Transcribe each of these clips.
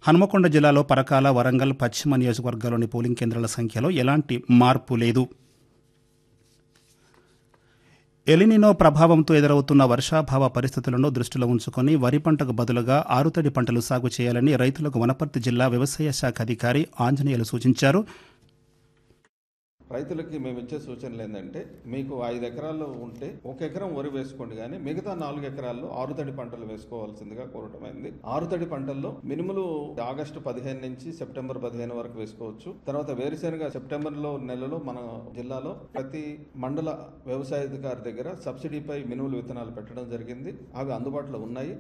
హనుమకొండ జిల్లాలో పరకాల వరంగల్ పశ్చిమ నియోజకవర్గాల్లోని పోలింగ్ కేంద్రాల సంఖ్యలో ఎలాంటి మార్పు లేదు ఎలినినో ప్రభావంతో ఎదురవుతున్న వర్షాభావ పరిస్థితులను దృష్టిలో ఉంచుకొని వరి పంటకు బదులుగా ఆరుతడి పంటలు సాగు చేయాలని రైతులకు వనపర్తి జిల్లా వ్యవసాయ శాఖ అధికారి ఆంజనేయులు సూచించారు రైతులకి మేము ఇచ్చే సూచనలు ఏంటంటే మీకు ఐదు ఎకరాల్లో ఉంటే ఒక ఎకరం వరి వేసుకోండి కానీ మిగతా నాలుగు ఎకరాల్లో ఆరుతడి పంటలు వేసుకోవాల్సిందిగా కోరటమైంది ఆరుతడి పంటల్లో మినుములు ఆగస్టు పదిహేను నుంచి సెప్టెంబర్ పదిహేను వరకు వేసుకోవచ్చు తర్వాత వేరుశెనగ సెప్టెంబర్ లో నెలలో మన జిల్లాలో ప్రతి మండల వ్యవసాయాధికారి దగ్గర సబ్సిడీపై మినుములు విత్తనాలు పెట్టడం జరిగింది అవి అందుబాటులో ఉన్నాయి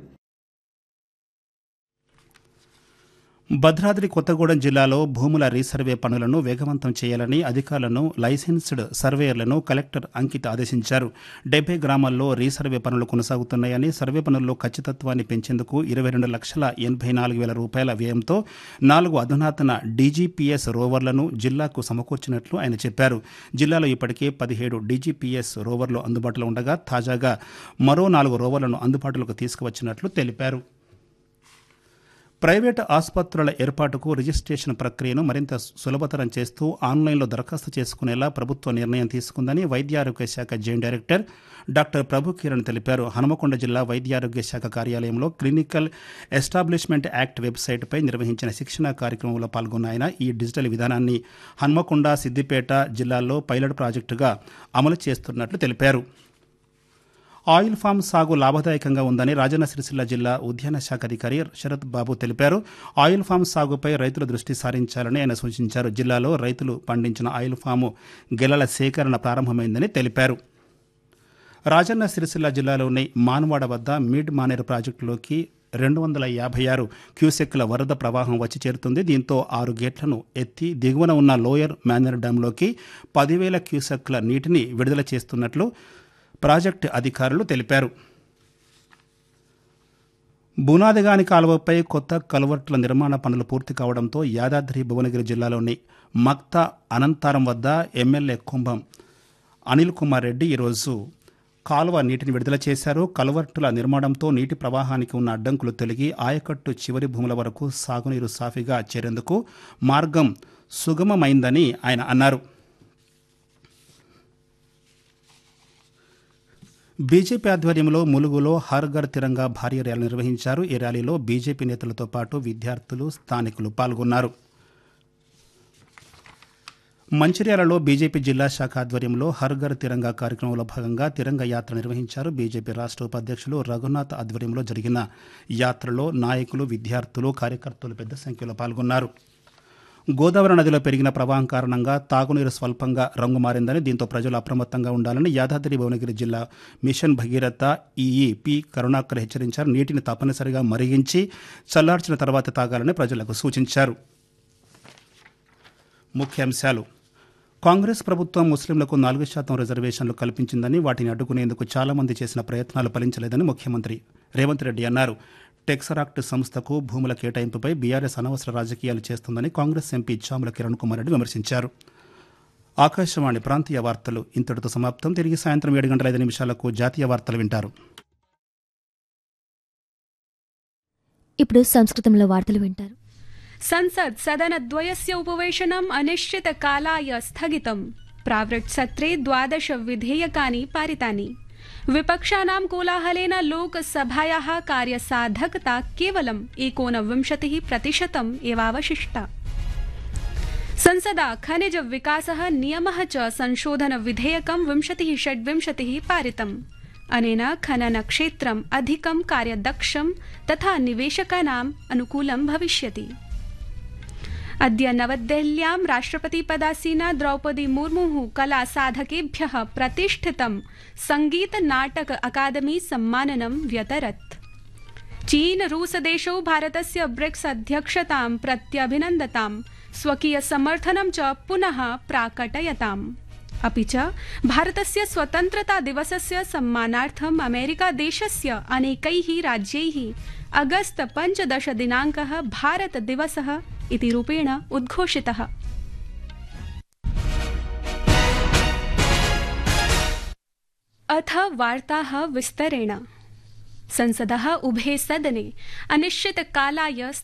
భద్రాద్రి కొత్తగూడెం జిల్లాలో భూముల రీసర్వే పనులను వేగవంతం చేయాలని అధికారులను లైసెన్స్డ్ సర్వేయర్లను కలెక్టర్ అంకిత ఆదేశించారు డెబ్బై గ్రామాల్లో రీసర్వే పనులు కొనసాగుతున్నాయని సర్వే పనుల్లో ఖచ్చితత్వాన్ని పెంచేందుకు ఇరవై రెండు లక్షల ఎనభై నాలుగు వేల రూపాయల వ్యయంతో నాలుగు అధునాతన డీజీపీఎస్ రోవర్లను జిల్లాకు సమకూర్చినట్లు ఆయన చెప్పారు జిల్లాలో ఇప్పటికే పదిహేడు డీజీపీఎస్ రోవర్లు అందుబాటులో ఉండగా తాజాగా మరో నాలుగు రోవర్లను అందుబాటులోకి తీసుకువచ్చినట్లు తెలిపారు ప్రైవేటు ఆసుపత్రుల ఏర్పాటుకు రిజిస్ట్రేషన్ ప్రక్రియను మరింత సులభతరం చేస్తూ ఆన్లైన్లో దరఖాస్తు చేసుకునేలా ప్రభుత్వం నిర్ణయం తీసుకుందని వైద్యారోగ్య శాఖ joint director doctor Prabhu Kiran తెలిపారు హనుమకొండ జిల్లా వైద్యారోగ్య శాఖ కార్యాలయంలో క్లినికల్ ఎస్టాబ్లిష్మెంట్ యాక్ట్ వెబ్సైట్పై నిర్వహించిన శిక్షణా కార్యక్రమంలో పాల్గొన్న ఆయన ఈ డిజిటల్ విధానాన్ని హన్మకొండ సిద్దిపేట జిల్లాల్లో పైలట్ ప్రాజెక్టుగా అమలు చేస్తున్నట్లు తెలిపారు ఆయిల్ ఫామ్ సాగు లాభదాయకంగా ఉందని రాజన్న సిరిసిల్ల జిల్లా ఉద్యాన శాఖ అధికారి శరత్ బాబు తెలిపారు ఆయిల్ ఫామ్ సాగుపై రైతులు దృష్టి సారించాలని ఆయన సూచించారు జిల్లాలో రైతులు పండించిన ఆయిల్ ఫాము గెలల సేకరణ ప్రారంభమైందని తెలిపారు రాజన్న సిరిసిల్ల జిల్లాలోని మాన్వాడ వద్ద మిడ్ మానేరు ప్రాజెక్టులోకి రెండు వందల యాభై ఆరు క్యూసెక్ల వరద ప్రవాహం వచ్చి చేరుతుంది దీంతో ఆరు గేట్లను ఎత్తి దిగువన ఉన్న లోయర్ మేనర్ డ్యాంలోకి పదివేల క్యూసెక్ల నీటిని విడుదల చేస్తున్నట్లు ప్రాజెక్టు అధికారులు తెలిపారు బునాదిగాని కాలువపై కొత్త కలువర్టుల నిర్మాణ పనులు పూర్తి కావడంతో యాదాద్రి భువనగిరి జిల్లాలోని మక్తా అనంతారం వద్ద ఎమ్మెల్యే కుంభం అనిల్ కుమార్ రెడ్డి ఈరోజు కాలువ నీటిని విడుదల చేశారు కలువర్టుల నిర్మాణంతో నీటి ప్రవాహానికి ఉన్న అడ్డంకులు తొలగి ఆయకట్టు చివరి భూముల వరకు సాగునీరు సాఫీగా చేరేందుకు మార్గం సుగమమైందని ఆయన అన్నారు బీజేపీ ఆధ్వర్యంలో ములుగులో హర్ ఘర్ తిరంగా భారీ ర్యాలీ నిర్వహించారు ఈ ర్యాలీలో బీజేపీ నేతలతో పాటు విద్యార్థులు స్థానికులు పాల్గొన్నారు మంచిర్యాలలో బీజేపీ జిల్లా శాఖ ఆధ్వర్యంలో హర్ ఘర్ తిరంగా కార్యక్రమంలో భాగంగా తిరంగ యాత్ర నిర్వహించారు బీజేపీ రాష్ట్ర ఉపాధ్యక్షులు రఘునాథ్ ఆధ్వర్యంలో జరిగిన యాత్రలో నాయకులు విద్యార్థులు కార్యకర్తలు పెద్ద సంఖ్యలో పాల్గొన్నారు గోదావరి నదిలో పెరిగిన ప్రవాహం కారణంగా తాగునీరు స్వల్పంగా రంగు మారిందని దీంతో ప్రజలు అప్రమత్తంగా ఉండాలని యాదాద్రి భువనగిరి జిల్లా mission Bhagiratha EE P Karunakar హెచ్చరించారు నీటిని తప్పనిసరిగా మరిగించి చల్లార్చిన తర్వాత తాగాలని ప్రజలకు సూచించారు ముఖ్యాంశాలు కాంగ్రెస్ ప్రభుత్వం ముస్లింలకు నాలుగు శాతం రిజర్వేషన్లు కల్పించిందని వాటిని అడ్డుకునేందుకు చాలామంది చేసిన ప్రయత్నాలు ఫలించలేదని ముఖ్యమంత్రి రేవంత్ రెడ్డి అన్నారు టెక్సరాక్ట్ సంస్థకు భూముల కేటాయింపుపై బీఆర్ఎస్ అనవసర రాజకీయాలు చేస్తుందని కాంగ్రెస్ ఎంపీ చాముల కిరణ్ కుమార్ రెడ్డి విమర్శించారు ఆకాశవాణి ప్రాంతీయ వార్తలు ఇంతటితో సమాప్తం తిరిగి సాయంత్రం ఏడు గంటల ఐదు నిమిషాలకు జాతీయ వార్తలు వింటారు ఇప్పుడు సంస్కృతంలో వార్తలు వింటారు संसत् सदनद्वयस्य उपवेशनम् अनिश्चितकालाय स्थगितम् प्रावृट् सत्रे द्वादश विधेयकानि पारितानि विपक्षानां कोलाहलेन लोकसभायाः कार्यसाधकता केवलम् एकोनविंशतिः प्रतिशतम् एवावशिष्टा संसदा खनिज विकासः नियमः च संशोधन विधेयकं विंशतिः षड्विंशतिः पारितम् अनेन खननक्षेत्रम् अधिकं कार्यदक्षं तथा निवेशकानाम् अनुकूलं भविष्यति अद्य नवदेहल्यां राष्ट्रपतिपदासीना द्रौपदी मुर्मुः कला साधकेभ्यः प्रतिष्ठितं संगीत नाटक अकादमी सम्माननं व्यतरत् चीन रूसदेशौ भारतस्य ब्रिक्स अध्यक्षतां प्रत्यभिनन्दतां स्वकीय समर्थनं च पुनः प्राकटयताम् अपि च भारतस्य स्वतन्त्रता दिवसस्य सम्मानार्थम् अमेरिकादेशस्य अनेकैः राज्यैः अगस्त पञ्चदश दिनाङ्कः भारत दिवसः इति रूपेण उद्घोषितः अथ वार्ताः विस्तरेण संसदः उभे सदने अनिश्चितकालाय